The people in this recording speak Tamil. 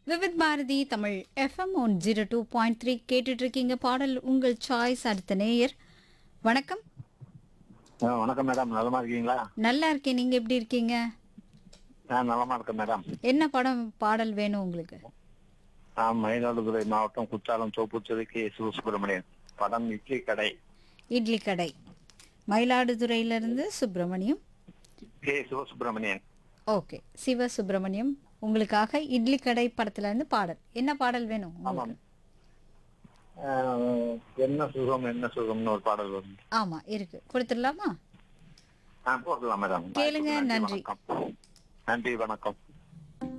Vividh Bharati Tamil F M one zero two point three கேட்டுட்டு இருக்கீங்க பாடல் உங்கள் சாய்ஸ் அடுத்த நேயர் வணக்கம் ஆ, வணக்கம் மேடம் நலமா இருக்கீங்களா நல்லா இருக்கேன் நீங்க எப்படி இருக்கீங்க நான் நலமா இருக்கேன் மேடம் என்ன படம் பாடல் வேணும் உங்களுக்கு நான் மயிலாடுதுறை மாவட்டம் குற்றாலம் தோப்புச்சது கே சிவசுப்பிரமணியன் படம் இட்லி கடை இட்லி கடை மயிலாடுதுறையிலிருந்து சுப்பிரமணியம் கே சிவசுப்பிரமணியன் ஓகே சிவ சுப்பிரமணியம் உங்களுக்காக இட்லி கடை படத்துல இருந்து பாடல் என்ன பாடல் வேணும் ஆமாம் உங்களுக்கு ஆ, என்ன சுகம் என்ன சுகம்னு ஒரு பாடல் வரும் ஆமா இருக்கு கொடுத்துடலாமா ஆ போடலாம் மேடம் கேளுங்க, நன்றி. வணக்கம் நன்றி வணக்கம்